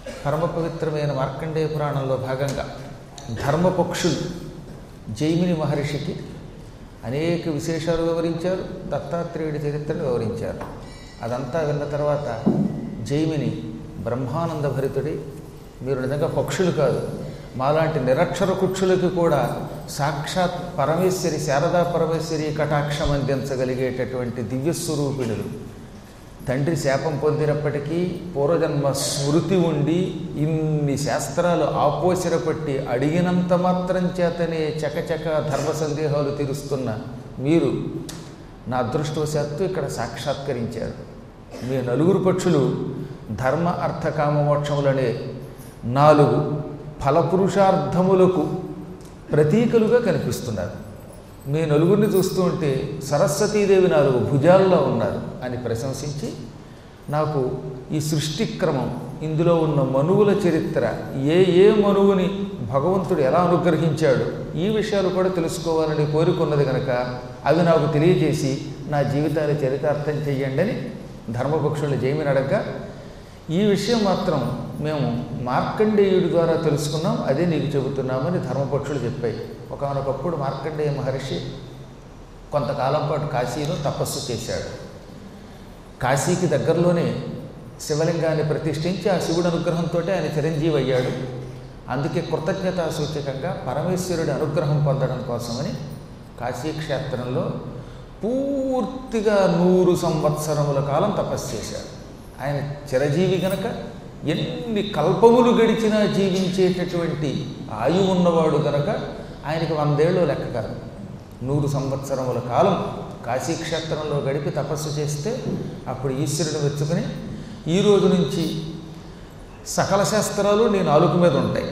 పరమ పవిత్రమైన మార్కండేయ పురాణంలో భాగంగా ధర్మపక్షులు జైమిని మహర్షికి అనేక విశేషాలు వివరించారు దత్తాత్రేయుడి చరిత్రను వివరించారు అదంతా విన్న తర్వాత జైమిని బ్రహ్మానంద భరితుడి మీరు నిజంగా పక్షులు కాదు మాలాంటి నిరక్షర కుక్షులకి కూడా సాక్షాత్ పరమేశ్వరి శారదా పరమేశ్వరి కటాక్షం అందించగలిగేటటువంటి దివ్యస్వరూపిణులు తండ్రి శాపం పొందినప్పటికీ పూర్వజన్మ స్మృతి ఉండి ఇన్ని శాస్త్రాలు ఆపోసిర పట్టి అడిగినంత మాత్రం చేతనే చకచక ధర్మ సందేహాలు తీరుస్తున్న మీరు నా అదృష్టవశాత్తు ఇక్కడ సాక్షాత్కరించారు మీ నలుగురు పక్షులు ధర్మ అర్థ కామ మోక్షములనే నాలుగు ఫలపురుషార్థములకు ప్రతీకలుగా కనిపిస్తున్నారు మీ నలుగురిని చూస్తూ ఉంటే సరస్వతీదేవి నాలుగు భుజాల్లో ఉన్నారు అని ప్రశంసించి నాకు ఈ సృష్టి క్రమం ఇందులో ఉన్న మనువుల చరిత్ర ఏ ఏ మనువుని భగవంతుడు ఎలా అనుగ్రహించాడు ఈ విషయాలు కూడా తెలుసుకోవాలని కోరుకున్నది కనుక అవి నాకు తెలియజేసి నా జీవితాన్ని చరితార్థం చెయ్యండి అని ధర్మపక్షుల్ని జైమిని అడగగా ఈ విషయం మాత్రం మేము మార్కండేయుడి ద్వారా తెలుసుకున్నాం అదే నీకు చెబుతున్నామని ధర్మపక్షులు చెప్పాయి ఒకనొకప్పుడు మార్కండేయ మహర్షి కొంతకాలం పాటు కాశీలో తపస్సు చేశాడు కాశీకి దగ్గరలోనే శివలింగాన్ని ప్రతిష్ఠించి ఆ శివుడి అనుగ్రహంతో ఆయన చిరంజీవి అయ్యాడు అందుకే కృతజ్ఞతా సూచకంగా పరమేశ్వరుడి అనుగ్రహం పొందడం కోసమని కాశీక్షేత్రంలో పూర్తిగా నూరు సంవత్సరముల కాలం తపస్సు చేశాడు ఆయన చిరజీవి గనక ఎన్ని కల్పములు గడిచినా జీవించేటటువంటి ఆయువు ఉన్నవాడు గనక ఆయనకి వందేళ్ళు లెక్క కాదు నూరు సంవత్సరముల కాలం కాశీక్షేత్రంలో గడిపి తపస్సు చేస్తే అప్పుడు ఈశ్వరుడు మెచ్చుకుని ఈ రోజు నుంచి సకల శాస్త్రాలు నీ నాలుగు మీద ఉంటాయి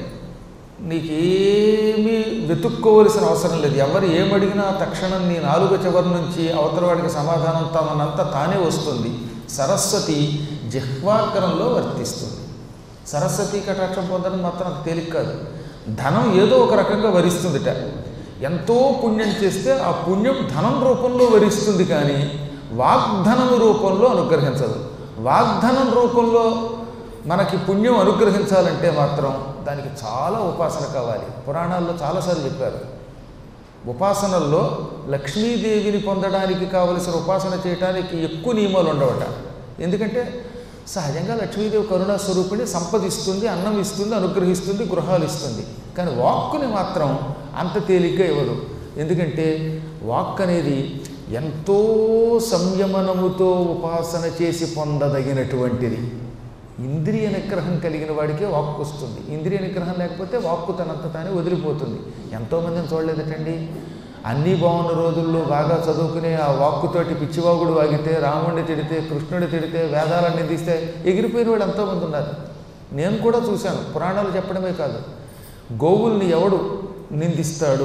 నీకేమీ వెతుక్కోవలసిన అవసరం లేదు ఎవరు ఏమడిగినా తక్షణం నీ నాలుగు చివరి నుంచి అవతల వాడికి సమాధానం తమనంతా తానే వస్తుంది సరస్వతి జిహ్వాకరంలో వర్తిస్తుంది సరస్వతి కటాక్షం పొందడం మాత్రం అంత తేలిక కాదు ధనం ఏదో ఒక రకంగా వరిస్తుందిట ఎంతో పుణ్యం చేస్తే ఆ పుణ్యం ధనం రూపంలో వరిస్తుంది కానీ వాగ్ధనము రూపంలో అనుగ్రహించదు వాగ్ధనం రూపంలో మనకి పుణ్యం అనుగ్రహించాలంటే మాత్రం దానికి చాలా ఉపాసన కావాలి పురాణాల్లో చాలాసార్లు చెప్పారు ఉపాసనల్లో లక్ష్మీదేవిని పొందడానికి కావలసిన ఉపాసన చేయడానికి ఎక్కువ నియమాలు ఉండవట ఎందుకంటే సహజంగా లక్ష్మీదేవి కరుణా స్వరూపిణి సంపదిస్తుంది అన్నం ఇస్తుంది అనుగ్రహిస్తుంది గృహాలు ఇస్తుంది కానీ వాక్కుని మాత్రం అంత తేలిగ్గా ఇవ్వదు ఎందుకంటే వాక్ అనేది ఎంతో సంయమనముతో ఉపాసన చేసి పొందదగినటువంటిది ఇంద్రియ నిగ్రహం కలిగిన వాడికే వాక్కు వస్తుంది ఇంద్రియ నిగ్రహం లేకపోతే వాక్కు తనంత తానే వదిలిపోతుంది ఎంతోమందిని చూడలేదటండి అన్నీ బాగున్న రోజుల్లో బాగా చదువుకునే ఆ వాక్కుతోటి పిచ్చివాగుడు వాగితే రాముడిని తిడితే కృష్ణుడి తిడితే వేదాలన్నీ తీస్తే ఎగిరిపోయిన వాళ్ళు ఎంతోమంది ఉన్నారు నేను కూడా చూశాను పురాణాలు చెప్పడమే కాదు గోవుల్ని ఎవడు నిందిస్తాడో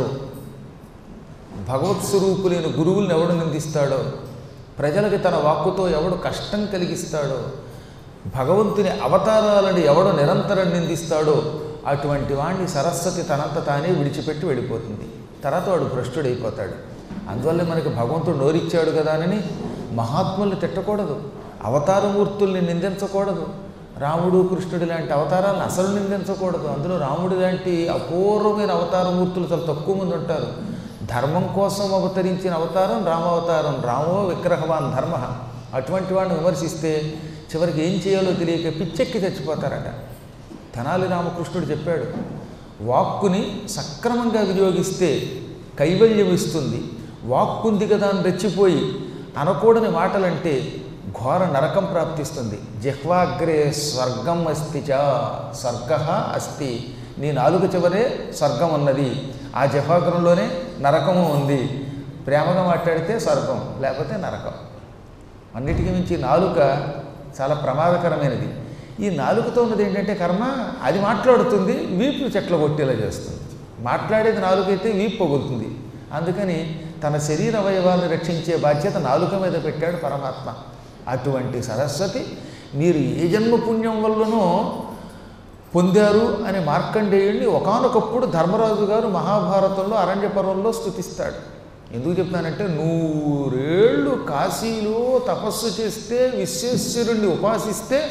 భగవత్ స్వరూపులైన గురువుల్ని ఎవడు నిందిస్తాడో ప్రజలకి తన వాక్కుతో ఎవడు కష్టం కలిగిస్తాడో భగవంతుని అవతారాలను ఎవడు నిరంతరం నిందిస్తాడో అటువంటి వాణ్ణి సరస్వతి తనంత తానే విడిచిపెట్టి వెళ్ళిపోతుంది తర్వాత వాడు భ్రష్టుడైపోతాడు అందువల్ల మనకి భగవంతుడు నోరిచ్చాడు కదా అని మహాత్ముల్ని తిట్టకూడదు అవతారమూర్తుల్ని నిందించకూడదు రాముడు కృష్ణుడు లాంటి అవతారాలను అసలు నిందించకూడదు అందులో రాముడు లాంటి అపూర్వమైన అవతారమూర్తులు చాలా తక్కువ మంది ఉంటారు ధర్మం కోసం అవతరించిన అవతారం రామావతారం రామో విగ్రహవాన్ ధర్మ అటువంటి వాడిని విమర్శిస్తే చివరికి ఏం చేయాలో తెలియక పిచ్చెక్కి చచ్చిపోతారట తెనాలి రామకృష్ణుడు చెప్పాడు వాక్కుని సక్రమంగా వినియోగిస్తే కైవల్యం ఇస్తుంది వాక్కుంది కదా అని రెచ్చిపోయి అనకూడని మాటలంటే ఘోర నరకం ప్రాప్తిస్తుంది జిహ్వాగ్రే స్వర్గం అస్తి చ స్వర్గ అస్తి నీ నాలుగు చివరే స్వర్గం ఉన్నది ఆ జిహ్వాగ్రంలోనే నరకము ఉంది ప్రేమగా మాట్లాడితే స్వర్గం లేకపోతే నరకం అన్నిటికీ మించి నాలుక చాలా ప్రమాదకరమైనది ఈ నాలుకతో ఉన్నది ఏంటంటే కర్మ అది మాట్లాడుతుంది వీపు చెట్ల కొట్టేలా చేస్తుంది మాట్లాడేది నాలుకైతే వీపు పగులుతుంది అందుకని తన శరీర అవయవాన్ని రక్షించే బాధ్యత నాలుక మీద పెట్టాడు పరమాత్మ అటువంటి సరస్వతి మీరు ఏ జన్మ పుణ్యం వల్లనో పొందారు అనే మార్కండేయుడిని ఒకానొకప్పుడు ధర్మరాజు గారు మహాభారతంలో అరణ్య పర్వంలో స్థుతిస్తాడు ఎందుకు చెప్తానంటే నూరేళ్ళు కాశీలో తపస్సు చేస్తే విశ్వేశ్వరుణ్ణి ఉపాసిస్తే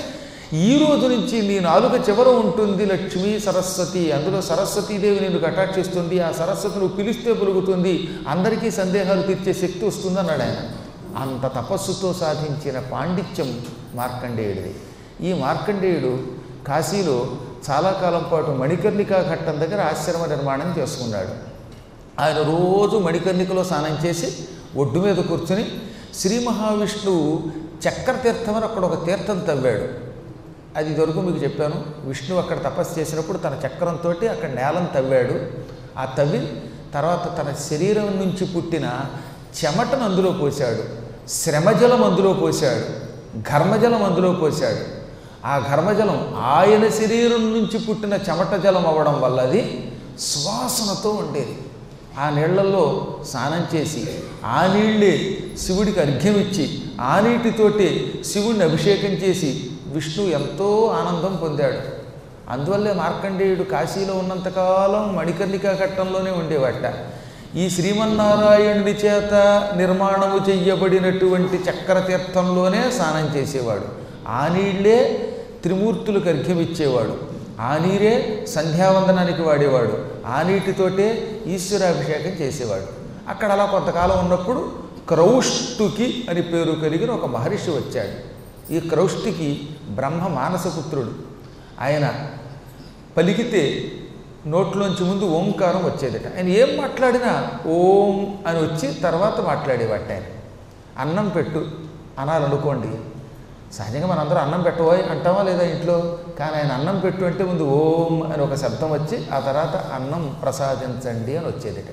ఈ రోజు నుంచి నీ నాలుక చివర ఉంటుంది లక్ష్మి సరస్వతి అందులో సరస్వతీదేవి నిన్ను కటాక్షిస్తుంది ఆ సరస్వతి నువ్వు పిలిస్తే పలుకుతుంది అందరికీ సందేహాలు తీర్చే శక్తి వస్తుంది అన్నాడు ఆయన అంత తపస్సుతో సాధించిన పాండిత్యం మార్కండేయుడిది ఈ మార్కండేయుడు కాశీలో చాలా కాలం పాటు మణికర్ణికా ఘట్టం దగ్గర ఆశ్రమ నిర్మాణం చేసుకున్నాడు ఆయన రోజు మణికర్ణికలో స్నానం చేసి ఒడ్డు మీద కూర్చుని శ్రీ మహావిష్ణువు చక్ర తీర్థం అని అక్కడ ఒక తీర్థం తవ్వాడు అది ఇదివరకు మీకు చెప్పాను విష్ణువు అక్కడ తపస్సు చేసినప్పుడు తన చక్రంతో అక్కడ నేలను తవ్వాడు ఆ తవ్వి తర్వాత తన శరీరం నుంచి పుట్టిన చెమటను అందులో పోశాడు శ్రమజలం అందులో పోశాడు ఘర్మజలం అందులో పోశాడు ఆ ఘర్మజలం ఆయన శరీరం నుంచి పుట్టిన చెమట జలం అవ్వడం వల్ల అది సువాసనతో ఉండేది ఆ నీళ్లలో స్నానం చేసి ఆ నీళ్ళే శివుడికి అర్ఘ్యం ఇచ్చి ఆ నీటితోటి శివుడిని అభిషేకం చేసి విష్ణువు ఎంతో ఆనందం పొందాడు అందువల్లే మార్కండేయుడు కాశీలో ఉన్నంతకాలం మణికర్ణికా ఘట్టంలోనే ఉండేవాట ఈ శ్రీమన్నారాయణుడి చేత నిర్మాణము చెయ్యబడినటువంటి చక్ర తీర్థంలోనే స్నానం చేసేవాడు ఆ నీళ్ళే త్రిమూర్తులకు అర్ఘ్యం ఇచ్చేవాడు ఆ నీరే సంధ్యావందనానికి వాడేవాడు ఆ నీటితోటే ఈశ్వరాభిషేకం చేసేవాడు అక్కడ అలా కొంతకాలం ఉన్నప్పుడు క్రౌష్టుకి అని పేరు కలిగిన ఒక మహర్షి వచ్చాడు ఈ క్రౌష్టికి బ్రహ్మ మానసపుత్రుడు ఆయన పలికితే నోట్లోంచి ముందు ఓంకారం వచ్చేదట ఆయన ఏం మాట్లాడినా ఓం అని వచ్చి తర్వాత మాట్లాడేవాట ఆయన అన్నం పెట్టు అనాలనుకోండి సహజంగా మనందరం అన్నం పెట్టబోయ్ అంటామా లేదా ఇంట్లో కానీ ఆయన అన్నం పెట్టు అంటే ముందు ఓం అని ఒక శబ్దం వచ్చి ఆ తర్వాత అన్నం ప్రసాదించండి అని వచ్చేదట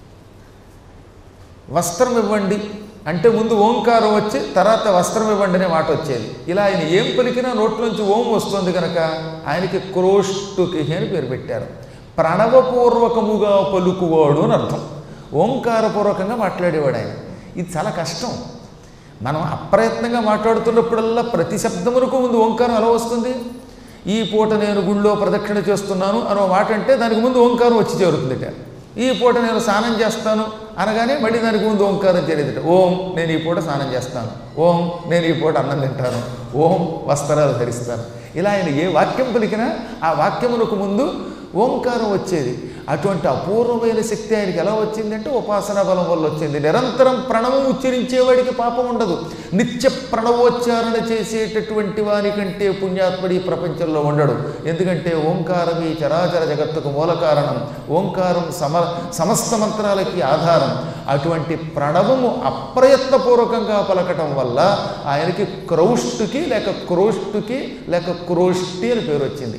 వస్త్రం ఇవ్వండి అంటే ముందు ఓంకారం వచ్చి తర్వాత వస్త్రం ఇవ్వండి అనే మాట వచ్చేది ఇలా ఆయన ఏం పలికినా నోట్లోంచి ఓం వస్తుంది కనుక ఆయనకి క్రోష్టుకి అని పేరు పెట్టారు ప్రణవపూర్వకముగా పలుకువాడు అని అర్థం ఓంకారపూర్వకంగా మాట్లాడేవాడు ఆయన ఇది చాలా కష్టం మనం అప్రయత్నంగా మాట్లాడుతున్నప్పుడల్లా ప్రతి శబ్దమునకు ముందు ఓంకారం ఎలా వస్తుంది ఈ పూట నేను గుళ్ళో ప్రదక్షిణ చేస్తున్నాను అనో మాట అంటే దానికి ముందు ఓంకారం వచ్చి చేరుతుందిట ఈ పూట నేను స్నానం చేస్తాను అనగానే మళ్ళీ దానికి ముందు ఓంకారం చేరేదిట ఓం నేను ఈ పూట స్నానం చేస్తాను ఓం నేను ఈ పూట అన్నం తింటాను ఓం వస్త్రాలు ధరిస్తాను ఇలా ఆయన ఏ వాక్యం పలికినా ఆ వాక్యమునకు ముందు ఓంకారం వచ్చేది అటువంటి అపూర్వమైన శక్తి ఆయనకి ఎలా వచ్చిందంటే ఉపాసనా బలం వల్ల వచ్చింది నిరంతరం ప్రణవం ఉచ్చరించేవాడికి పాపం ఉండదు నిత్య ప్రణవోచ్చారణ చేసేటటువంటి వాని కంటే పుణ్యాత్ముడి ఈ ప్రపంచంలో ఉండడు ఎందుకంటే ఓంకారం ఈ చరాచర జగత్తుకు మూల కారణం ఓంకారం సమ సమస్త మంత్రాలకి ఆధారం అటువంటి ప్రణవము అప్రయత్నపూర్వకంగా పలకటం వల్ల ఆయనకి క్రౌష్టుకి లేక క్రోష్టుకి లేక క్రోష్టి అని పేరు వచ్చింది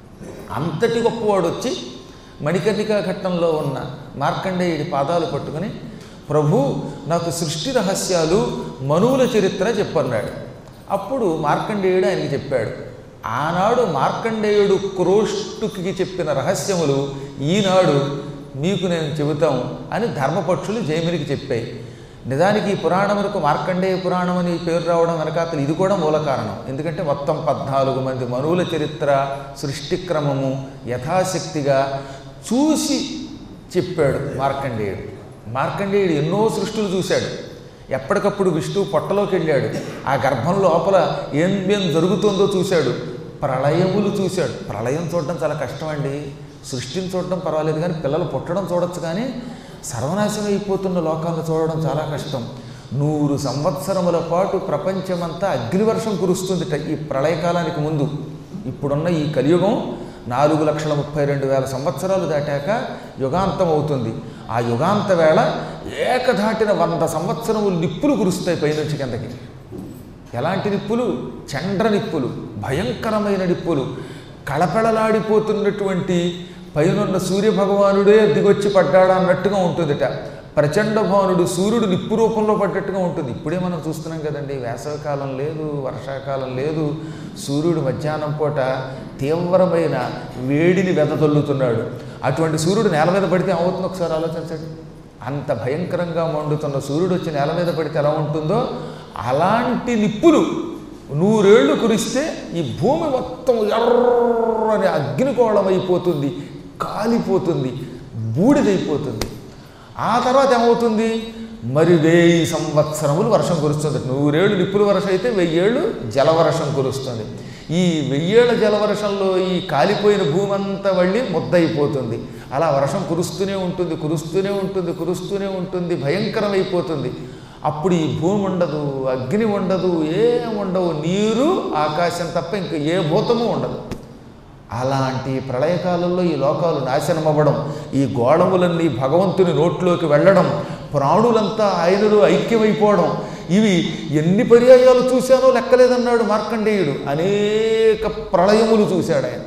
అంతటి గొప్పవాడు వచ్చి మణికర్ణికా ఘట్టంలో ఉన్న మార్కండేయుడి పాదాలు పట్టుకుని ప్రభు నాకు సృష్టి రహస్యాలు మనువుల చరిత్ర చెప్పన్నాడు అప్పుడు మార్కండేయుడు ఆయనకి చెప్పాడు ఆనాడు మార్కండేయుడు క్రోష్టుకి చెప్పిన రహస్యములు ఈనాడు మీకు నేను చెబుతాం అని ధర్మపక్షులు జైమినికి చెప్పాయి నిజానికి ఈ పురాణములకు మార్కండేయ పురాణం అని పేరు రావడం వెనకాతలు ఇది కూడా మూల కారణం ఎందుకంటే మొత్తం పద్నాలుగు మంది మనువుల చరిత్ర సృష్టి క్రమము యథాశక్తిగా చూసి చెప్పాడు మార్కండేయుడు మార్కండేయుడు ఎన్నో సృష్టులు చూశాడు ఎప్పటికప్పుడు విష్ణువు పొట్టలోకి వెళ్ళాడు ఆ గర్భం లోపల ఏం ఏం జరుగుతుందో చూశాడు ప్రళయములు చూశాడు ప్రళయం చూడడం చాలా కష్టం అండి సృష్టిని చూడడం పర్వాలేదు కానీ పిల్లలు పుట్టడం చూడొచ్చు కానీ సర్వనాశనం అయిపోతున్న లోకాలను చూడడం చాలా కష్టం నూరు సంవత్సరముల పాటు ప్రపంచమంతా అగ్నివర్షం కురుస్తుందిట ఈ ప్రళయకాలానికి ముందు ఇప్పుడున్న ఈ కలియుగం నాలుగు లక్షల ముప్పై రెండు వేల సంవత్సరాలు దాటాక యుగాంతం అవుతుంది ఆ యుగాంత వేళ ఏకధాటిన వంద సంవత్సరములు నిప్పులు కురుస్తాయి పైనుంచి కిందకి ఎలాంటి నిప్పులు చండ్ర నిప్పులు భయంకరమైన నిప్పులు కళకళలాడిపోతున్నటువంటి పైనున్న సూర్యభగవానుడే దిగొచ్చి పడ్డాడా అన్నట్టుగా ఉంటుందిట ప్రచండ భానుడు సూర్యుడు నిప్పు రూపంలో పడ్డట్టుగా ఉంటుంది ఇప్పుడే మనం చూస్తున్నాం కదండి వేసవికాలం లేదు వర్షాకాలం లేదు సూర్యుడు మధ్యాహ్నం పూట తీవ్రమైన వేడిని వెదజల్లుతున్నాడు అటువంటి సూర్యుడు నేల మీద పడితే ఏమవుతుందో ఒకసారి ఆలోచించండి అంత భయంకరంగా మండుతున్న సూర్యుడు వచ్చి నేల మీద పడితే ఎలా ఉంటుందో అలాంటి నిప్పులు నూరేళ్లు కురిస్తే ఈ భూమి మొత్తం ఎర్రని అగ్నికోళం అయిపోతుంది కాలిపోతుంది బూడిదైపోతుంది ఆ తర్వాత ఏమవుతుంది మరి వెయ్యి సంవత్సరములు వర్షం కురుస్తుంది నూరేళ్ళు నిప్పుల వర్షం అయితే వెయ్యేళ్ళు జలవర్షం కురుస్తుంది ఈ వెయ్యేళ్ల జలవర్షంలో ఈ కాలిపోయిన భూమి అంతా వెళ్ళి ముద్దయిపోతుంది అలా వర్షం కురుస్తూనే ఉంటుంది కురుస్తూనే ఉంటుంది కురుస్తూనే ఉంటుంది భయంకరమైపోతుంది అప్పుడు ఈ భూమి ఉండదు అగ్ని ఉండదు ఏం ఉండవు నీరు ఆకాశం తప్ప ఇంక ఏ భూతము ఉండదు అలాంటి ప్రళయకాలంలో ఈ లోకాలు నాశనం అవ్వడం ఈ గోళములన్నీ భగవంతుని నోట్లోకి వెళ్ళడం ప్రాణులంతా ఆయనలో ఐక్యమైపోవడం ఇవి ఎన్ని పర్యాయాలు చూశానో లెక్కలేదన్నాడు మార్కండేయుడు అనేక ప్రళయములు చూశాడు ఆయన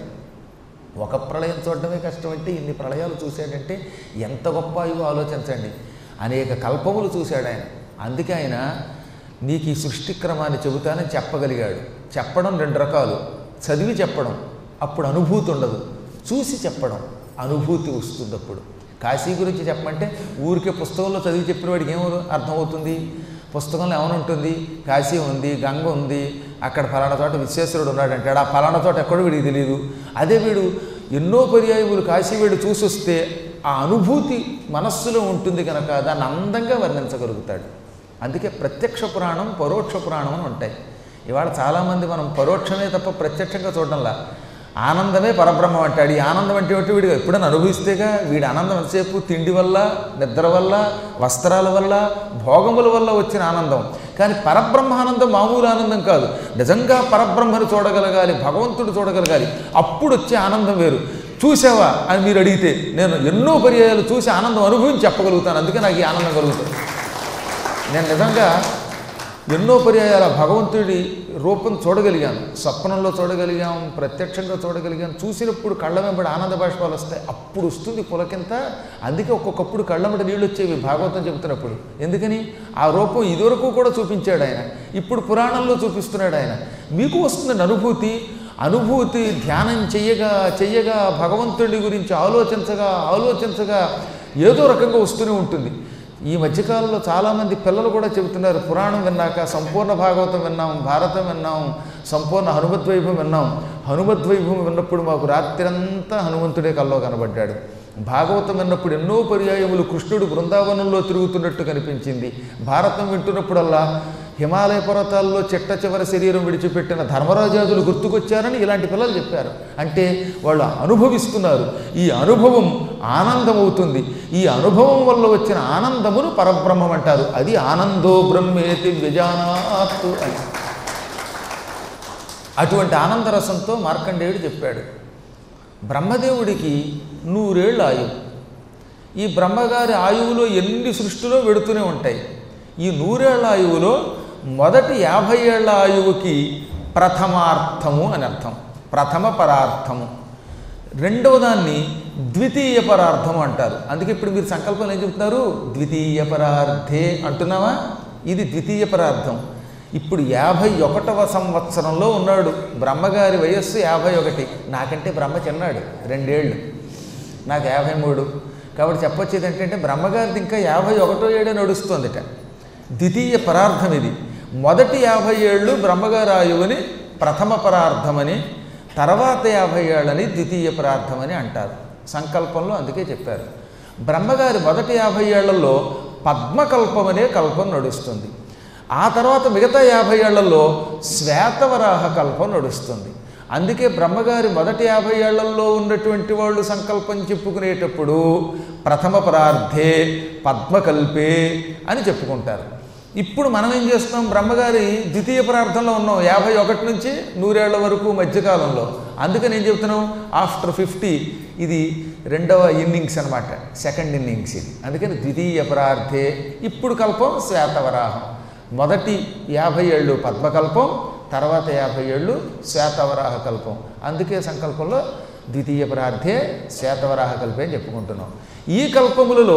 ఒక ప్రళయం చూడడమే కష్టం అంటే ఇన్ని ప్రళయాలు చూశాడంటే ఎంత గొప్ప అయ్యో ఆలోచించండి అనేక కల్పములు చూశాడు ఆయన అందుకే ఆయన నీకు ఈ సృష్టి క్రమాన్ని చెబుతానని చెప్పగలిగాడు చెప్పడం రెండు రకాలు చదివి చెప్పడం అప్పుడు అనుభూతి ఉండదు చూసి చెప్పడం అనుభూతి వస్తుంది అప్పుడు కాశీ గురించి చెప్పమంటే ఊరికే పుస్తకంలో చదివి చెప్పిన వాడికి ఏమో అర్థమవుతుంది పుస్తకంలో ఏమైనా ఉంటుంది కాశీ ఉంది గంగ ఉంది అక్కడ ఫలానా చోట విశ్వేశ్వరుడు ఉన్నాడు అంటాడు ఆ ఫలానా చోట ఎక్కడో వీడికి తెలియదు అదే వీడు ఎన్నో పర్యాయములు కాశీ వీడు చూసి వస్తే ఆ అనుభూతి మనస్సులో ఉంటుంది కనుక దాన్ని అందంగా వర్ణించగలుగుతాడు అందుకే ప్రత్యక్ష పురాణం పరోక్ష పురాణం అని ఉంటాయి ఇవాళ చాలామంది మనం పరోక్షమే తప్ప ప్రత్యక్షంగా చూడడంలా ఆనందమే పరబ్రహ్మం అంటాడు ఈ ఆనందం అంటే ఒకటి వీడిగా ఎప్పుడైనా అనుభవిస్తేగా వీడి ఆనందం ఎంతసేపు తిండి వల్ల నిద్ర వల్ల వస్త్రాల వల్ల భోగముల వల్ల వచ్చిన ఆనందం కానీ పరబ్రహ్మ ఆనందం మామూలు ఆనందం కాదు నిజంగా పరబ్రహ్మను చూడగలగాలి భగవంతుడు చూడగలగాలి అప్పుడు వచ్చే ఆనందం వేరు చూసావా అని మీరు అడిగితే నేను ఎన్నో పర్యాయాలు చూసి ఆనందం అనుభవించి చెప్పగలుగుతాను అందుకే నాకు ఈ ఆనందం కలుగుతుంది నేను నిజంగా ఎన్నో పర్యాయాల భగవంతుడి రూపం చూడగలిగాను స్వప్నంలో చూడగలిగాం ప్రత్యక్షంగా చూడగలిగాం చూసినప్పుడు కళ్ళ వెంబడి ఆనంద బాష్పాలు వస్తాయి అప్పుడు వస్తుంది పులకింత అందుకే ఒక్కొక్కప్పుడు కళ్ళ వెంబడి నీళ్ళు వచ్చేవి భాగవతం చెబుతున్నప్పుడు ఎందుకని ఆ రూపం ఇదివరకు కూడా చూపించాడు ఆయన ఇప్పుడు పురాణంలో చూపిస్తున్నాడు ఆయన మీకు వస్తుంది అనుభూతి అనుభూతి ధ్యానం చెయ్యగా చెయ్యగా భగవంతుడి గురించి ఆలోచించగా ఆలోచించగా ఏదో రకంగా వస్తూనే ఉంటుంది ఈ మధ్యకాలంలో చాలామంది పిల్లలు కూడా చెబుతున్నారు పురాణం విన్నాక సంపూర్ణ భాగవతం విన్నాం భారతం విన్నాం సంపూర్ణ హనుమద్వైభవం విన్నాం హనుమద్వైభవం విన్నప్పుడు మాకు రాత్రంతా హనుమంతుడే కల్లో కనబడ్డాడు భాగవతం విన్నప్పుడు ఎన్నో పర్యాయములు కృష్ణుడు బృందావనంలో తిరుగుతున్నట్టు కనిపించింది భారతం వింటున్నప్పుడల్లా హిమాలయ పర్వతాల్లో చెట్ట చివరి శరీరం విడిచిపెట్టిన ధర్మరాజాదులు గుర్తుకొచ్చారని ఇలాంటి పిల్లలు చెప్పారు అంటే వాళ్ళు అనుభవిస్తున్నారు ఈ అనుభవం ఆనందం అవుతుంది ఈ అనుభవం వల్ల వచ్చిన ఆనందమును పరబ్రహ్మం అంటారు అది ఆనందో బ్రహ్మేతి విజానాత్తు అని అటువంటి ఆనందరసంతో మార్కండేయుడు చెప్పాడు బ్రహ్మదేవుడికి నూరేళ్ళు ఆయువు ఈ బ్రహ్మగారి ఆయువులో ఎన్ని సృష్టిలో వెడుతూనే ఉంటాయి ఈ నూరేళ్ల ఆయువులో మొదటి యాభై ఏళ్ల ఆయువుకి ప్రథమార్థము అని అర్థం ప్రథమ పరార్థము రెండవ దాన్ని ద్వితీయ పరార్థం అంటారు అందుకే ఇప్పుడు మీరు సంకల్పంలో ఏం చెప్తున్నారు ద్వితీయ పరార్థే అంటున్నావా ఇది ద్వితీయ పరార్థం ఇప్పుడు యాభై ఒకటవ సంవత్సరంలో ఉన్నాడు బ్రహ్మగారి వయస్సు యాభై ఒకటి నాకంటే బ్రహ్మ చిన్నాడు రెండేళ్ళు నాకు యాభై మూడు కాబట్టి చెప్పొచ్చేది ఏంటంటే బ్రహ్మగారిది ఇంకా యాభై ఒకటో ఏడే నడుస్తుందిట ద్వితీయ పరార్థం ఇది మొదటి యాభై ఏళ్ళు బ్రహ్మగారి ఆయువుని ప్రథమ పరార్థమని తర్వాత యాభై ఏళ్ళని ద్వితీయ పరార్థమని అంటారు సంకల్పంలో అందుకే చెప్పారు బ్రహ్మగారి మొదటి యాభై ఏళ్లలో పద్మకల్పం అనే కల్పం నడుస్తుంది ఆ తర్వాత మిగతా యాభై ఏళ్లలో శ్వేతవరాహ కల్పం నడుస్తుంది అందుకే బ్రహ్మగారి మొదటి యాభై ఏళ్లలో ఉన్నటువంటి వాళ్ళు సంకల్పం చెప్పుకునేటప్పుడు ప్రథమ పరార్థే పద్మకల్పే అని చెప్పుకుంటారు ఇప్పుడు మనం ఏం చేస్తున్నాం బ్రహ్మగారి ద్వితీయ పరార్థంలో ఉన్నాం యాభై ఒకటి నుంచి నూరేళ్ల వరకు మధ్యకాలంలో అందుకని ఏం చెప్తున్నాం ఆఫ్టర్ ఫిఫ్టీ ఇది రెండవ ఇన్నింగ్స్ అనమాట సెకండ్ ఇన్నింగ్స్ ఇది అందుకని ద్వితీయ పరార్థే ఇప్పుడు కల్పం శ్వేతవరాహం మొదటి యాభై ఏళ్ళు పద్మకల్పం తర్వాత యాభై ఏళ్ళు శ్వేతవరాహ కల్పం అందుకే సంకల్పంలో ద్వితీయ పరార్థే శ్వేతవరాహ కల్పే అని చెప్పుకుంటున్నాం ఈ కల్పములలో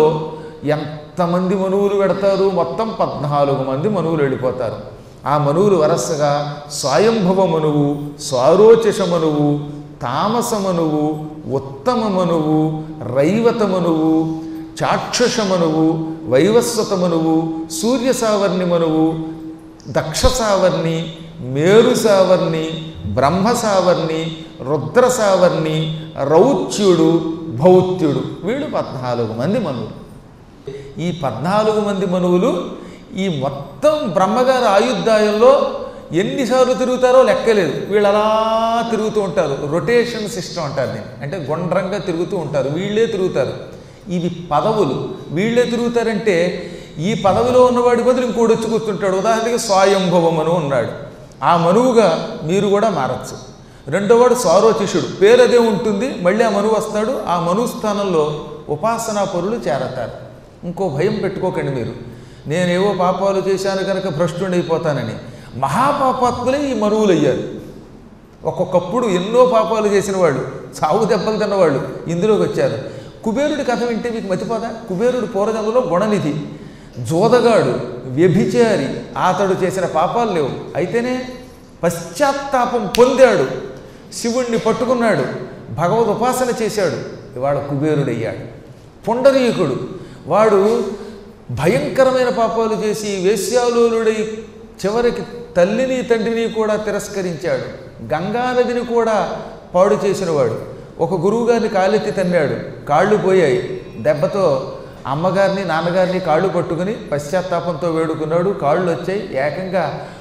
ఎంతమంది మనువులు పెడతారు మొత్తం పద్నాలుగు మంది మనువులు వెళ్ళిపోతారు ఆ మనువులు వరసగా స్వయంభవ మనువు స్వారోచష మనువు తామస మనువు ఉత్తమ మనువు రైవత మనువు చాక్షుష మనువు వైవస్వత మనువు సూర్య సావర్ణి మనువు దక్ష సావర్ణి మేరు సావర్ణి బ్రహ్మ సావర్ణి రుద్ర సావర్ణి రౌచ్యుడు భౌత్యుడు వీళ్ళు పద్నాలుగు మంది మనువులు ఈ పద్నాలుగు మంది మనువులు ఈ మొత్తం బ్రహ్మగారి ఆయుద్ధాయంలో ఎన్నిసార్లు తిరుగుతారో లెక్కలేదు వీళ్ళు అలా తిరుగుతూ ఉంటారు రొటేషన్ సిస్టమ్ అంటారు దీన్ని అంటే గుండ్రంగా తిరుగుతూ ఉంటారు వీళ్ళే తిరుగుతారు ఇవి పదవులు వీళ్ళే తిరుగుతారంటే ఈ పదవిలో ఉన్నవాడి బదులు ఇంకోటి వచ్చి కూర్చుంటాడు ఉదాహరణకి స్వయంభవమను ఉన్నాడు ఆ మనువుగా మీరు కూడా మారచ్చు రెండోవాడు సారోచిషుడు పేరు అదే ఉంటుంది మళ్ళీ ఆ మనువు వస్తాడు ఆ మనువు స్థానంలో ఉపాసనా పరులు చేరతారు ఇంకో భయం పెట్టుకోకండి మీరు నేనేవో పాపాలు చేశాను కనుక భ్రష్టుడైపోతానని మహాపాపాత్ములే ఈ మనువులు అయ్యారు ఒక్కొక్కప్పుడు ఎన్నో పాపాలు చేసిన వాళ్ళు చావు దెబ్బలు తిన్నవాళ్ళు ఇందులోకి వచ్చారు కుబేరుడి కథ వింటే మీకు మతిపోదా కుబేరుడు పూర్వజంలో గుణనిధి జోదగాడు వ్యభిచారి అతడు చేసిన పాపాలు లేవు అయితేనే పశ్చాత్తాపం పొందాడు శివుణ్ణి పట్టుకున్నాడు భగవద్ ఉపాసన చేశాడు ఇవాళ కుబేరుడయ్యాడు పుండరీకుడు వాడు భయంకరమైన పాపాలు చేసి వేశ్యాలోలుడై చివరికి తల్లిని తండ్రిని కూడా తిరస్కరించాడు గంగానదిని కూడా పాడు చేసినవాడు ఒక గురువుగారిని కాలెత్తి తన్నాడు కాళ్ళు పోయాయి దెబ్బతో అమ్మగారిని నాన్నగారిని కాళ్ళు పట్టుకుని పశ్చాత్తాపంతో వేడుకున్నాడు కాళ్ళు వచ్చాయి ఏకంగా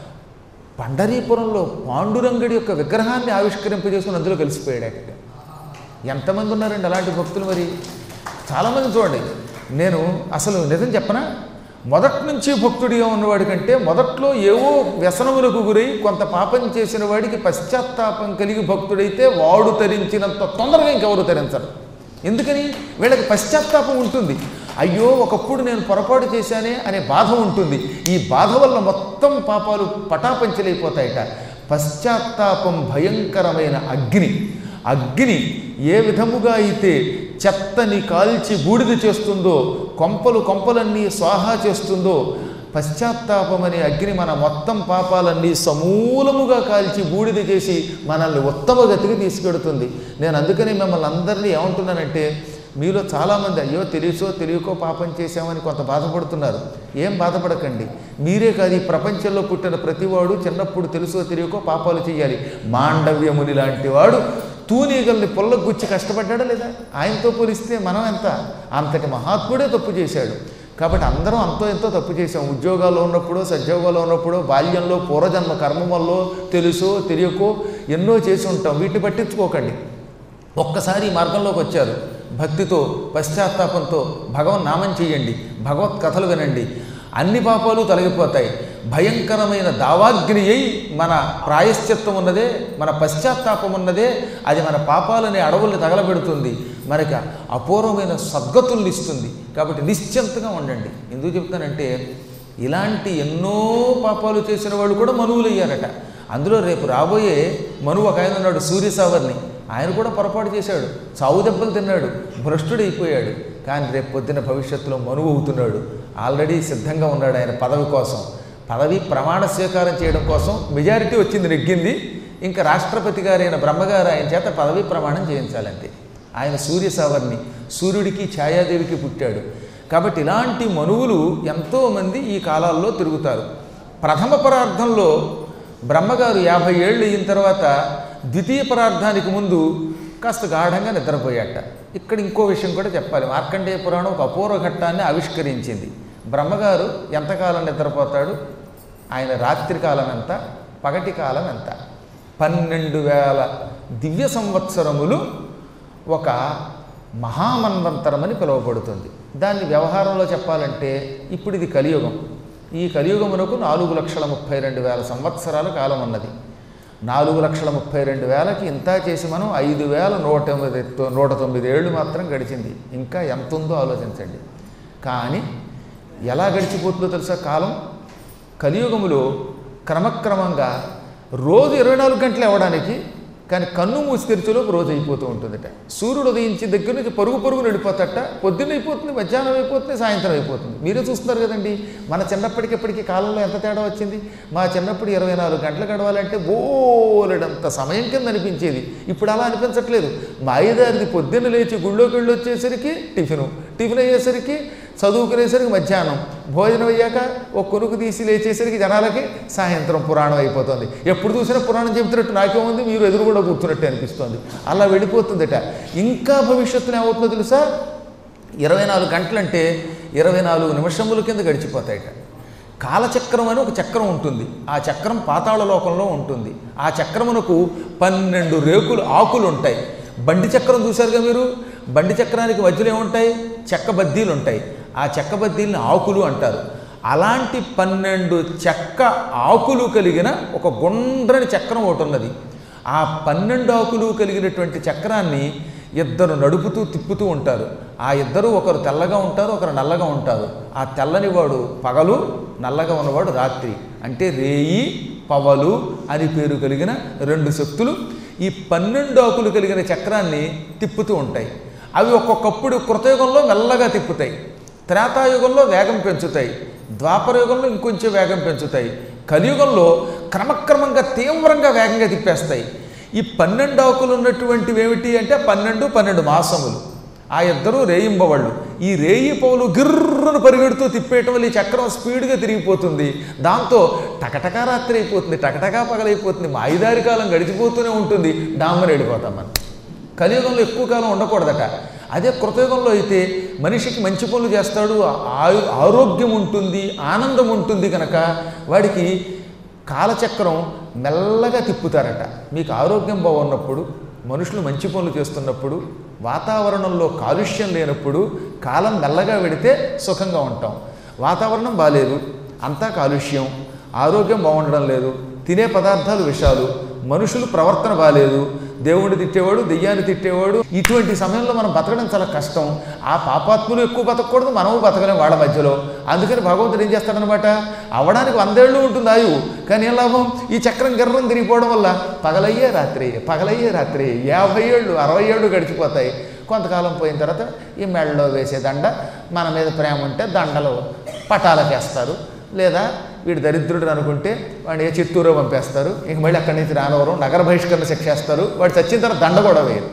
పండరీపురంలో పాండురంగడి యొక్క విగ్రహాన్ని ఆవిష్కరింపజేసుకుని అందులో కలిసిపోయాడు ఏకంగా ఎంతమంది ఉన్నారండి అలాంటి భక్తులు మరి చాలామంది చూడండి నేను అసలు నిజం చెప్పనా మొదటి నుంచి భక్తుడిగా ఉన్నవాడి కంటే మొదట్లో ఏవో వ్యసనములకు గురై కొంత పాపం చేసిన వాడికి పశ్చాత్తాపం కలిగి భక్తుడైతే వాడు తరించినంత తొందరగా ఇంకెవరు తరించరు ఎందుకని వీళ్ళకి పశ్చాత్తాపం ఉంటుంది అయ్యో ఒకప్పుడు నేను పొరపాటు చేశానే అనే బాధ ఉంటుంది ఈ బాధ వల్ల మొత్తం పాపాలు పటాపంచలైపోతాయట పశ్చాత్తాపం భయంకరమైన అగ్ని అగ్ని ఏ విధముగా అయితే చెత్తని కాల్చి బూడిద చేస్తుందో కొంపలు కొంపలన్నీ స్వాహా చేస్తుందో పశ్చాత్తాపం అనే అగ్ని మన మొత్తం పాపాలన్నీ సమూలముగా కాల్చి బూడిద చేసి మనల్ని ఉత్తమ గతికి తీసుకెడుతుంది నేను అందుకని మిమ్మల్ని అందరినీ ఏమంటున్నానంటే మీలో చాలామంది అయ్యో తెలిసో తెలియకో పాపం చేశామని కొంత బాధపడుతున్నారు ఏం బాధపడకండి మీరే కాదు ఈ ప్రపంచంలో పుట్టిన ప్రతివాడు చిన్నప్పుడు తెలుసో తెలియకో పాపాలు చేయాలి మాండవ్యముని లాంటి వాడు తూనీగల్ని పొల్లకు గుచ్చి కష్టపడ్డాడా లేదా ఆయనతో పోలిస్తే మనం ఎంత అంతటి మహాత్ముడే తప్పు చేశాడు కాబట్టి అందరం అంతో ఎంతో తప్పు చేసాం ఉద్యోగాల్లో ఉన్నప్పుడు సద్యోగాల్లో ఉన్నప్పుడు బాల్యంలో పూర్వజన్మ కర్మ వల్ల తెలుసో తెలియకో ఎన్నో చేసి ఉంటాం వీటిని పట్టించుకోకండి ఒక్కసారి ఈ మార్గంలోకి వచ్చారు భక్తితో పశ్చాత్తాపంతో భగవన్ నామం చేయండి భగవత్ కథలు వినండి అన్ని పాపాలు తొలగిపోతాయి భయంకరమైన దావాగ్ని అయి మన ప్రాయశ్చిత్తం ఉన్నదే మన పశ్చాత్తాపం ఉన్నదే అది మన పాపాలని అడవుల్ని తగలబెడుతుంది మనకి అపూర్వమైన సద్గతుల్ని ఇస్తుంది కాబట్టి నిశ్చింతగా ఉండండి ఎందుకు చెప్తానంటే ఇలాంటి ఎన్నో పాపాలు చేసిన వాళ్ళు కూడా మనువులయ్యారట అందులో రేపు రాబోయే మనువు ఒక ఆయన ఉన్నాడు సూర్యసావర్ని ఆయన కూడా పొరపాటు చేశాడు చావు దెబ్బలు తిన్నాడు భ్రష్టుడైపోయాడు కానీ రేపు పొద్దున భవిష్యత్తులో మనువు అవుతున్నాడు ఆల్రెడీ సిద్ధంగా ఉన్నాడు ఆయన పదవి కోసం పదవి ప్రమాణ స్వీకారం చేయడం కోసం మెజారిటీ వచ్చింది నెగ్గింది ఇంకా రాష్ట్రపతి గారైన బ్రహ్మగారు ఆయన చేత పదవి ప్రమాణం చేయించాలంతే ఆయన సూర్య సవర్ణి సూర్యుడికి ఛాయాదేవికి పుట్టాడు కాబట్టి ఇలాంటి మనువులు ఎంతోమంది ఈ కాలాల్లో తిరుగుతారు ప్రథమ పరార్థంలో బ్రహ్మగారు యాభై ఏళ్ళు అయిన తర్వాత ద్వితీయ పరార్థానికి ముందు కాస్త గాఢంగా నిద్రపోయాట ఇక్కడ ఇంకో విషయం కూడా చెప్పాలి మార్కండేయ పురాణం ఒక అపూర్వ ఘట్టాన్ని ఆవిష్కరించింది బ్రహ్మగారు ఎంతకాలం నిద్రపోతాడు ఆయన రాత్రి కాలం ఎంత పగటి కాలం ఎంత పన్నెండు వేల దివ్య సంవత్సరములు ఒక మహామన్వంతరమని పిలువబడుతుంది దాన్ని వ్యవహారంలో చెప్పాలంటే ఇప్పుడు ఇది కలియుగం ఈ కలియుగమునకు నాలుగు లక్షల ముప్పై రెండు వేల సంవత్సరాల కాలం ఉన్నది నాలుగు లక్షల ముప్పై రెండు వేలకి ఇంత చేసి మనం ఐదు వేల నూట తొమ్మిది నూట తొమ్మిది ఏళ్ళు మాత్రం గడిచింది ఇంకా ఎంత ఉందో ఆలోచించండి కానీ ఎలా గడిచిపోతుందో తెలుసా కాలం కలియుగములో క్రమక్రమంగా రోజు ఇరవై నాలుగు గంటలు అవ్వడానికి కానీ కన్ను మూసి తెరిచేలోపు రోజు అయిపోతూ ఉంటుందట సూర్యుడు ఉదయించి దగ్గర నుంచి పరుగు పరుగు నడిపోతట పొద్దున్న అయిపోతుంది మధ్యాహ్నం అయిపోతుంది సాయంత్రం అయిపోతుంది మీరే చూస్తున్నారు కదండి మన చిన్నప్పటికెప్పటికీ కాలంలో ఎంత తేడా వచ్చింది మా చిన్నప్పుడు ఇరవై నాలుగు గంటలు గడవాలంటే బోలెడంత సమయం కింద అనిపించేది ఇప్పుడు అలా అనిపించట్లేదు మా అయ్యదారిది పొద్దున్న లేచి గుళ్ళోకి వెళ్ళి వచ్చేసరికి టిఫిను టిఫిన్ అయ్యేసరికి చదువుకునేసరికి మధ్యాహ్నం భోజనం అయ్యాక ఒక కొనుక్కు తీసి లేచేసరికి జనాలకి సాయంత్రం పురాణం అయిపోతుంది ఎప్పుడు చూసినా పురాణం చెబుతున్నట్టు నాకేముంది మీరు ఎదురు కూడా కూర్చున్నట్టు అనిపిస్తుంది అలా వెళ్ళిపోతుందట ఇంకా భవిష్యత్తులో ఏమవుతుందో తెలుసా ఇరవై నాలుగు గంటలంటే ఇరవై నాలుగు నిమిషముల కింద గడిచిపోతాయట కాలచక్రం అని ఒక చక్రం ఉంటుంది ఆ చక్రం పాతాళ లోకంలో ఉంటుంది ఆ చక్రమునకు పన్నెండు రేకులు ఆకులు ఉంటాయి బండి చక్రం చూశారుగా మీరు బండి చక్రానికి మధ్యలో ఏముంటాయి చెక్క బద్దీలు ఉంటాయి ఆ చెక్క బద్దీలని ఆకులు అంటారు అలాంటి పన్నెండు చెక్క ఆకులు కలిగిన ఒక గుండ్రని చక్రం ఒకటి ఉన్నది ఆ పన్నెండు ఆకులు కలిగినటువంటి చక్రాన్ని ఇద్దరు నడుపుతూ తిప్పుతూ ఉంటారు ఆ ఇద్దరు ఒకరు తెల్లగా ఉంటారు ఒకరు నల్లగా ఉంటారు ఆ తెల్లని వాడు పగలు నల్లగా ఉన్నవాడు రాత్రి అంటే రేయి పవలు అని పేరు కలిగిన రెండు శక్తులు ఈ పన్నెండు ఆకులు కలిగిన చక్రాన్ని తిప్పుతూ ఉంటాయి అవి ఒక్కొక్కప్పుడు కృతయుగంలో మెల్లగా తిప్పుతాయి త్రేతాయుగంలో వేగం పెంచుతాయి ద్వాపరయుగంలో ఇంకొంచెం వేగం పెంచుతాయి కలియుగంలో క్రమక్రమంగా తీవ్రంగా వేగంగా తిప్పేస్తాయి ఈ పన్నెండు ఆకులు ఉన్నటువంటివి ఏమిటి అంటే పన్నెండు పన్నెండు మాసములు ఆ ఇద్దరు రేయింబవాళ్ళు ఈ రేయి పౌలు గిర్రను పరిగెడుతూ తిప్పేయటం వల్ల ఈ చక్రం స్పీడ్గా తిరిగిపోతుంది దాంతో టకటకా రాత్రి అయిపోతుంది టకటకా పగలైపోతుంది మా ఐదారి కాలం గడిచిపోతూనే ఉంటుంది డామ్మని వెళ్ళిపోతాం మనం కలియుగంలో ఎక్కువ కాలం ఉండకూడదట అదే కృతయుగంలో అయితే మనిషికి మంచి పనులు చేస్తాడు ఆయు ఆరోగ్యం ఉంటుంది ఆనందం ఉంటుంది కనుక వాడికి కాలచక్రం మెల్లగా తిప్పుతారట మీకు ఆరోగ్యం బాగున్నప్పుడు మనుషులు మంచి పనులు చేస్తున్నప్పుడు వాతావరణంలో కాలుష్యం లేనప్పుడు కాలం మెల్లగా వెడితే సుఖంగా ఉంటాం వాతావరణం బాగాలేదు అంతా కాలుష్యం ఆరోగ్యం బాగుండడం లేదు తినే పదార్థాలు విషాలు మనుషులు ప్రవర్తన బాగాలేదు దేవుడిని తిట్టేవాడు దెయ్యాన్ని తిట్టేవాడు ఇటువంటి సమయంలో మనం బతకడం చాలా కష్టం ఆ పాపాత్ములు ఎక్కువ బతకూడదు మనము బతకలేం వాళ్ళ మధ్యలో అందుకని భగవంతుడు ఏం చేస్తాడనమాట అవడానికి వందేళ్ళు ఉంటుంది ఆయువు కానీ ఏం లాభం ఈ చక్రం గిర్రం తిరిగిపోవడం వల్ల పగలయ్యే రాత్రి పగలయ్యే రాత్రి యాభై ఏళ్ళు అరవై ఏళ్ళు గడిచిపోతాయి కొంతకాలం పోయిన తర్వాత ఈ మెడలో వేసే దండ మన మీద ప్రేమ ఉంటే దండలు పటాలకేస్తారు లేదా వీడు దరిద్రుడు అనుకుంటే వాడిని ఏ చిత్తూరో పంపేస్తారు ఇంక మళ్ళీ అక్కడి నుంచి రానవరం నగర బహిష్కరణ శిక్షేస్తారు వాడు చచ్చిన తర్వాత దండ కూడా వేయరు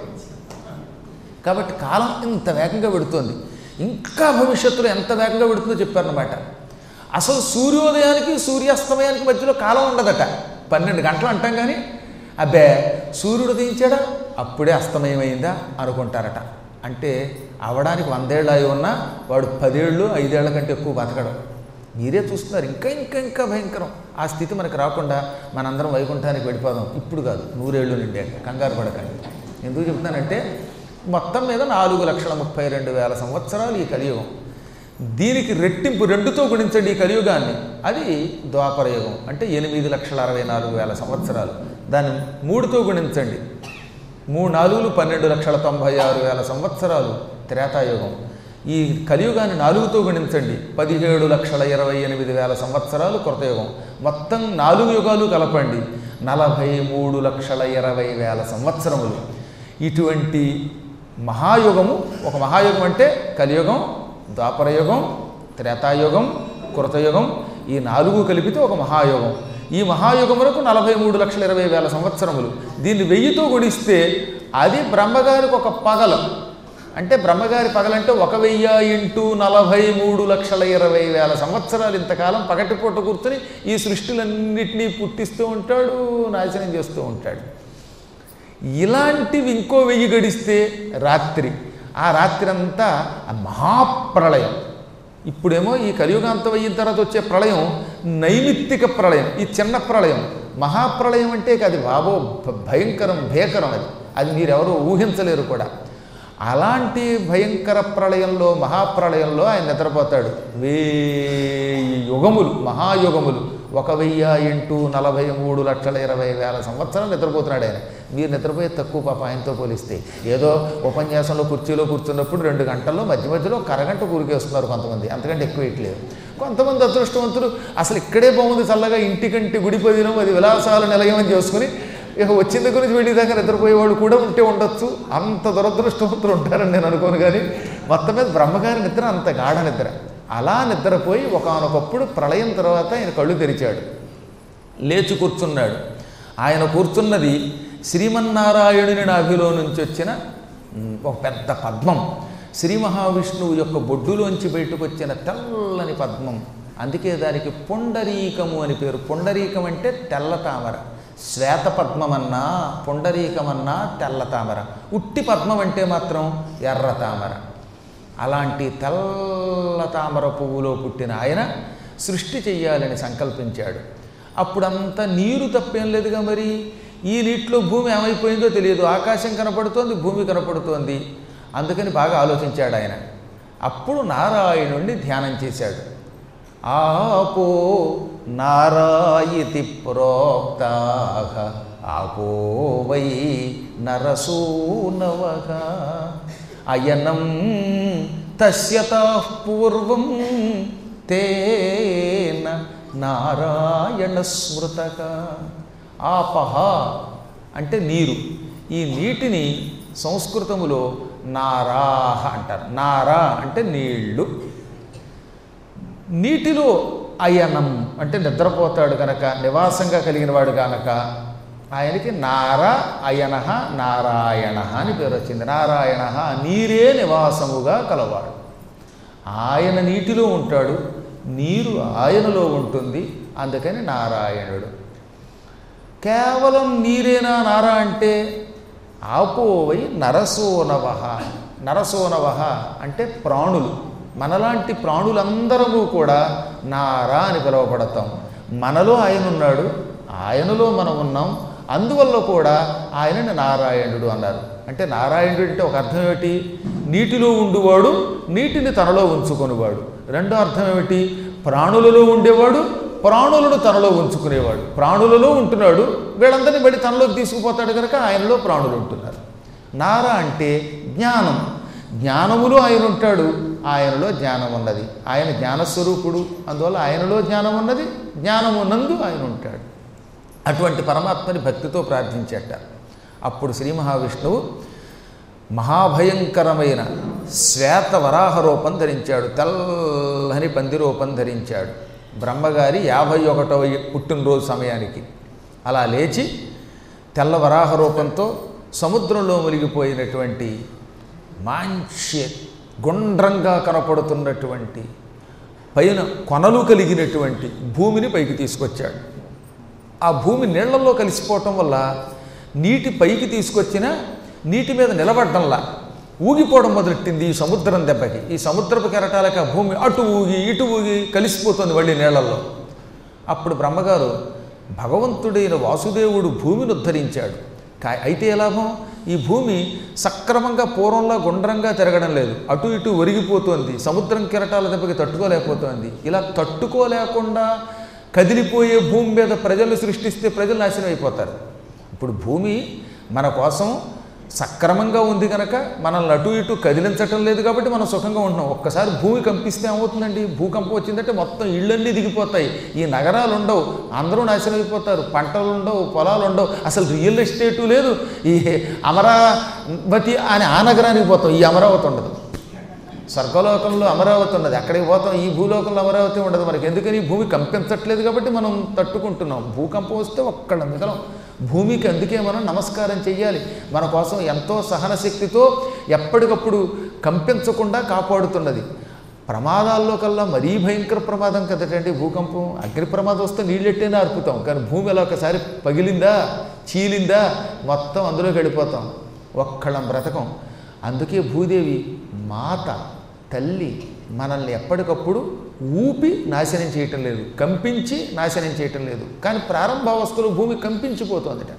కాబట్టి కాలం ఇంత వేగంగా పెడుతోంది ఇంకా భవిష్యత్తులో ఎంత వేగంగా పెడుతుందో చెప్పారనమాట అసలు సూర్యోదయానికి సూర్యాస్తమయానికి మధ్యలో కాలం ఉండదట పన్నెండు గంటలు అంటాం కానీ అబ్బే సూర్యుడు ఉదయించాడా అప్పుడే అస్తమయమైందా అనుకుంటారట అంటే అవడానికి వందేళ్ళు అయి ఉన్నా వాడు పదేళ్ళు ఐదేళ్ల కంటే ఎక్కువ బతకడం మీరే చూస్తున్నారు ఇంకా ఇంకా ఇంకా భయంకరం ఆ స్థితి మనకు రాకుండా మనందరం వైకుంఠానికి వెళ్ళిపోదాం ఇప్పుడు కాదు నూరేళ్ళు నిండాక కంగారు పడకండి ఎందుకు చెప్తున్నానంటే మొత్తం మీద నాలుగు లక్షల ముప్పై రెండు వేల సంవత్సరాలు ఈ కలియుగం దీనికి రెట్టింపు రెండుతో గుణించండి ఈ కలియుగాన్ని అది ద్వాపర యుగం అంటే ఎనిమిది లక్షల అరవై నాలుగు వేల సంవత్సరాలు దాన్ని మూడుతో గుణించండి మూడు నాలుగులు పన్నెండు లక్షల తొంభై ఆరు వేల సంవత్సరాలు త్రేతాయుగం ఈ కలియుగాన్ని నాలుగుతో గుణించండి పదిహేడు లక్షల ఇరవై ఎనిమిది వేల సంవత్సరాలు కృతయుగం మొత్తం నాలుగు యుగాలు కలపండి నలభై మూడు లక్షల ఇరవై వేల సంవత్సరములు ఇటువంటి మహాయుగము ఒక మహాయుగం అంటే కలియుగం ద్వాపరయుగం త్రేతాయుగం కృతయుగం ఈ నాలుగు కలిపితే ఒక మహాయుగం ఈ మహాయుగములకు నలభై మూడు లక్షల ఇరవై వేల సంవత్సరములు దీన్ని వెయ్యితో గుణిస్తే అది బ్రహ్మగారికి ఒక పగలం అంటే బ్రహ్మగారి పగలంటే ఒక వెయ్యి ఇంటూ నలభై మూడు లక్షల ఇరవై వేల సంవత్సరాలు ఇంతకాలం పగటిపూట కూర్చొని ఈ సృష్టిలన్నింటినీ పుట్టిస్తూ ఉంటాడు నాశనం చేస్తూ ఉంటాడు ఇలాంటివి ఇంకో వెయ్యి గడిస్తే రాత్రి ఆ రాత్రి అంతా ఆ మహాప్రళయం ఇప్పుడేమో ఈ కలియుగాంతం అయిన తర్వాత వచ్చే ప్రళయం నైమిత్తిక ప్రళయం ఈ చిన్న ప్రళయం మహాప్రళయం అంటే అది బాబో భ- భయంకరం భీకరం అది అది మీరెవరూ ఊహించలేరు కూడా అలాంటి భయంకర ప్రళయంలో మహాప్రళయంలో ఆయన నిద్రపోతాడు వేయి యుగములు మహాయుగములు ఒక వెయ్యి ఇంటూ నలభై మూడు లక్షల ఇరవై వేల సంవత్సరం నిద్రపోతున్నాడు ఆయన మీరు నిద్రపోయే తక్కువ పాప ఆయనతో పోలిస్తే ఏదో ఉపన్యాసంలో కుర్చీలో కూర్చున్నప్పుడు రెండు గంటల్లో మధ్య మధ్యలో ఒక అరగంట కూరికేస్తున్నారు కొంతమంది అంతకంటే ఎక్కువ ఇట్లేదు కొంతమంది అదృష్టవంతులు అసలు ఇక్కడే బాగుంది చల్లగా ఇంటికంటి గుడి పదినం అది విలాసాల నిలయమని చేసుకుని ఇక వచ్చిన దగ్గర నుంచి వెళ్ళేదాకా నిద్రపోయేవాళ్ళు కూడా ఉంటే ఉండొచ్చు అంత దురదృష్టవంతులు ఉంటారని నేను అనుకోను కానీ మొత్తం మీద బ్రహ్మగారి నిద్ర అంత గాఢ నిద్ర అలా నిద్రపోయి ఒకనొకప్పుడు ప్రళయం తర్వాత ఆయన కళ్ళు తెరిచాడు లేచి కూర్చున్నాడు ఆయన కూర్చున్నది శ్రీమన్నారాయణుని నాభిలో నుంచి వచ్చిన ఉమ్, ఒక పెద్ద పద్మం శ్రీ మహావిష్ణువు యొక్క బొడ్డులోంచి బయటకు వచ్చిన తెల్లని పద్మం అందుకే దానికి పుండరీకము అని పేరు పుండరీకం అంటే తెల్ల తామర శ్వేత పద్మమన్నా పుండరీకమన్నా తెల్ల తామర ఉట్టి పద్మం అంటే మాత్రం ఎర్ర తామర అలాంటి తెల్ల తామర పువ్వులో పుట్టిన ఆయన సృష్టి చెయ్యాలని సంకల్పించాడు అప్పుడంతా నీరు తప్పేం లేదుగా మరి ఈ నీటిలో భూమి ఏమైపోయిందో తెలియదు ఆకాశం కనపడుతోంది భూమి కనపడుతోంది అందుకని బాగా ఆలోచించాడు ఆయన అప్పుడు నారాయణుణ్ణి ధ్యానం చేశాడు ఆపో నారాయితి ప్రోక్తా ఆపో వై నరసూనవః అయనం తస్యతా పూర్వం తేన నారాయణ స్మృతక ఆపహ అంటే నీరు ఈ నీటిని సంస్కృతములో నారాహ అంటారు నారా అంటే నీళ్లు నీటిలో అయనం అంటే నిద్రపోతాడు కనుక నివాసంగా కలిగిన వాడు కనుక ఆయనకి నార అయన నారాయణ అని పేరు వచ్చింది నారాయణ నీరే నివాసముగా కలవాడు ఆయన నీటిలో ఉంటాడు నీరు ఆయనలో ఉంటుంది అందుకని నారాయణుడు కేవలం నీరేనా నారా అంటే ఆపోవై నరసోనవ నరసోనవ అంటే ప్రాణులు మనలాంటి ప్రాణులందరము కూడా నారా అని పిలువబడతాం మనలో ఆయన ఉన్నాడు ఆయనలో మనం ఉన్నాం అందువల్ల కూడా ఆయనని నారాయణుడు అన్నారు అంటే నారాయణుడు అంటే ఒక అర్థం ఏమిటి నీటిలో ఉండువాడు నీటిని తనలో ఉంచుకొనివాడు రెండో అర్థం ఏమిటి ప్రాణులలో ఉండేవాడు ప్రాణులను తనలో ఉంచుకునేవాడు ప్రాణులలో ఉంటున్నాడు వీళ్ళందరినీ బట్టి తనలోకి తీసుకుపోతాడు కనుక ఆయనలో ప్రాణులు ఉంటున్నారు నార అంటే జ్ఞానం జ్ఞానములో ఆయన ఉంటాడు ఆయనలో జ్ఞానం ఉన్నది ఆయన జ్ఞానస్వరూపుడు అందువల్ల ఆయనలో జ్ఞానం ఉన్నది జ్ఞానము నందు ఆయన ఉంటాడు అటువంటి పరమాత్మని భక్తితో ప్రార్థించేట అప్పుడు శ్రీ మహావిష్ణువు మహాభయంకరమైన శ్వేత వరాహ రూపం ధరించాడు తెల్లని పంది రూపం ధరించాడు బ్రహ్మగారి యాభై ఒకటవ పుట్టినరోజు సమయానికి అలా లేచి తెల్ల వరాహ రూపంతో సముద్రంలో మునిగిపోయినటువంటి మంచి గుండ్రంగా కనపడుతున్నటువంటి పైన కొనలు కలిగినటువంటి భూమిని పైకి తీసుకొచ్చాడు ఆ భూమి నీళ్లలో కలిసిపోవటం వల్ల నీటి పైకి తీసుకొచ్చిన నీటి మీద నిలబడ్డంలా ఊగిపోవడం మొదలెట్టింది ఈ సముద్రం దెబ్బకి ఈ సముద్రపు కెరటాలకి ఆ భూమి అటు ఊగి ఇటు ఊగి కలిసిపోతుంది మళ్ళీ నీళ్లలో అప్పుడు బ్రహ్మగారు భగవంతుడైన వాసుదేవుడు భూమిని ఉద్ధరించాడు కా అయితే ఏ లాభం ఈ భూమి సక్రమంగా పూర్వంలో గుండ్రంగా తిరగడం లేదు అటు ఇటు ఒరిగిపోతోంది సముద్రం కెరటాల దెబ్బకి తట్టుకోలేకపోతోంది ఇలా తట్టుకోలేకుండా కదిలిపోయే భూమి మీద ప్రజలు సృష్టిస్తే ప్రజలు నాశనం అయిపోతారు ఇప్పుడు భూమి మన కోసం సక్రమంగా ఉంది కనుక మనల్ని అటు ఇటు కదిలించటం లేదు కాబట్టి మనం సుఖంగా ఉంటున్నాం ఒక్కసారి భూమి కంపిస్తే ఏమవుతుందండి భూకంపం వచ్చిందంటే మొత్తం ఇళ్ళన్నీ దిగిపోతాయి ఈ నగరాలు ఉండవు అందరూ నాశనం అయిపోతారు పంటలు ఉండవు పొలాలు ఉండవు అసలు రియల్ ఎస్టేటు లేదు ఈ అమరావతి అని ఆ నగరానికి పోతాం ఈ అమరావతి ఉండదు స్వర్గలోకంలో అమరావతి ఉన్నది అక్కడికి పోతాం ఈ భూలోకంలో అమరావతి ఉండదు మనకి ఎందుకని ఈ భూమి కంపించట్లేదు కాబట్టి మనం తట్టుకుంటున్నాం భూకంపం వస్తే ఒక్కడ మిగలం భూమికి అందుకే మనం నమస్కారం చెయ్యాలి మన కోసం ఎంతో సహన శక్తితో ఎప్పటికప్పుడు కంపించకుండా కాపాడుతున్నది ప్రమాదాల్లో కల్లా మరీ భయంకర ప్రమాదం కదటండి భూకంపం అగ్ని ప్రమాదం వస్తే నీళ్ళెట్టేనే అర్పుతాం కానీ భూమి అలా ఒకసారి పగిలిందా చీలిందా మొత్తం అందులోకి వెళ్ళిపోతాం ఒక్కళ్ళం బ్రతకం అందుకే భూదేవి మాత తల్లి మనల్ని ఎప్పటికప్పుడు ఊపి నాశనం చేయటం లేదు కంపించి నాశనం చేయటం లేదు కానీ ప్రారంభావస్థలో భూమి కంపించిపోతుందట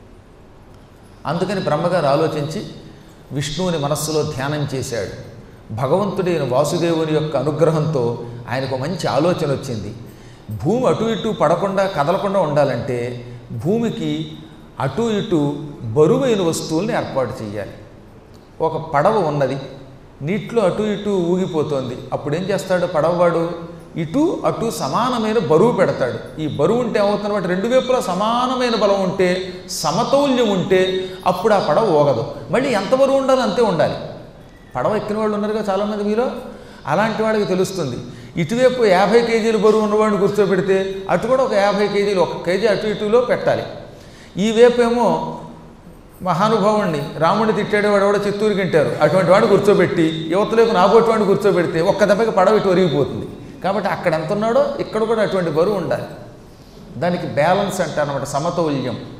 అందుకని బ్రహ్మగారు ఆలోచించి విష్ణువుని మనస్సులో ధ్యానం చేశాడు భగవంతుడైన వాసుదేవుని యొక్క అనుగ్రహంతో ఆయనకు మంచి ఆలోచన వచ్చింది భూమి అటు ఇటు పడకుండా కదలకుండా ఉండాలంటే భూమికి అటు ఇటు బరువైన వస్తువుల్ని ఏర్పాటు చేయాలి ఒక పడవ ఉన్నది నీటిలో అటు ఇటు ఊగిపోతోంది అప్పుడు ఏం చేస్తాడు పడవవాడు ఇటు అటు సమానమైన బరువు పెడతాడు ఈ బరువు ఉంటే ఏమవుతున్నమాట రెండు వైపులా సమానమైన బలం ఉంటే సమతౌల్యం ఉంటే అప్పుడు ఆ పడవ ఊగదు మళ్ళీ ఎంత బరువు ఉండాలో అంతే ఉండాలి పడవ ఎక్కిన వాళ్ళు ఉన్నారుగా చాలామంది మీలో అలాంటి వాడికి తెలుస్తుంది ఇటువైపు యాభై కేజీలు బరువు ఉన్నవాడిని కూర్చోబెడితే అటు కూడా ఒక యాభై కేజీలు ఒక కేజీ అటు ఇటులో పెట్టాలి ఈ వైపు ఏమో మహానుభావుణ్ణి రాముడిని తిట్టాడు వాడు కూడా చిత్తూరుకి తింటారు అటువంటి వాడిని కూర్చోబెట్టి యువతలేపు నాబోటి వాడిని కూర్చోబెడితే ఒక్క దెబ్బకి పడవ ఇటు ఒరిగిపోతుంది కాబట్టి అక్కడ ఎంత ఉన్నాడో ఇక్కడ కూడా అటువంటి బరువు ఉండాలి దానికి బ్యాలెన్స్ అంటారన్నమాట సమతౌల్యం